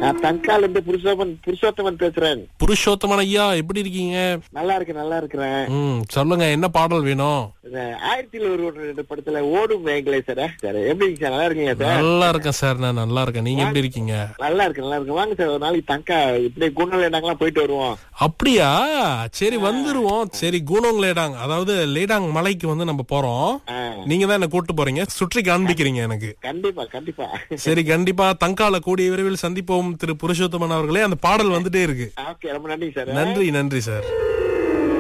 நான் தங்கால இருந்து புருஷோத்தமன் புருஷோத்தமன் பேசுறேன் புருஷோத்தமன் ஐயா எப்படி இருக்கீங்க நல்லா இருக்கு நல்லா இருக்கிறேன் ம் சொல்லுங்க என்ன பாடல் வேணும் இந்த ஆயிரத்தில் ஒரு ஒரு ரெண்டு படத்துல ஓடும் வேங்களே சார் சார் எப்படி இருக்கீங்க சார் நல்லா இருக்கீங்களா சார் நல்லா இருக்கேன் சார் நான் நல்லா இருக்கேன் நீங்க எப்படி இருக்கீங்க நல்லா இருக்கு நல்லா இருக்கு வாங்க சார் ஒரு நாளைக்கு தங்கா இப்படி குணலேடாங்கலாம் போயிட்டு வருவோம் அப்படியா சரி வந்துருவோம் சரி குணோங்லேடாங் அதாவது லேடாங் மலைக்கு வந்து நம்ம போறோம் ஆ, நீங்க தான் என்ன கூட்டு போறீங்க சுற்றி காண்பிக்கிறீங்க எனக்கு கண்டிப்பா கண்டிப்பா சரி கண்டிப்பா தங்கால கூடிய விரைவில் சந்திப்போம் திரு புருஷோத்தமன் அவர்களே அந்த பாடல் வந்துட்டே இருக்கு ஓகே ரொம்ப நன்றி சார் நன்றி நன்றி சார்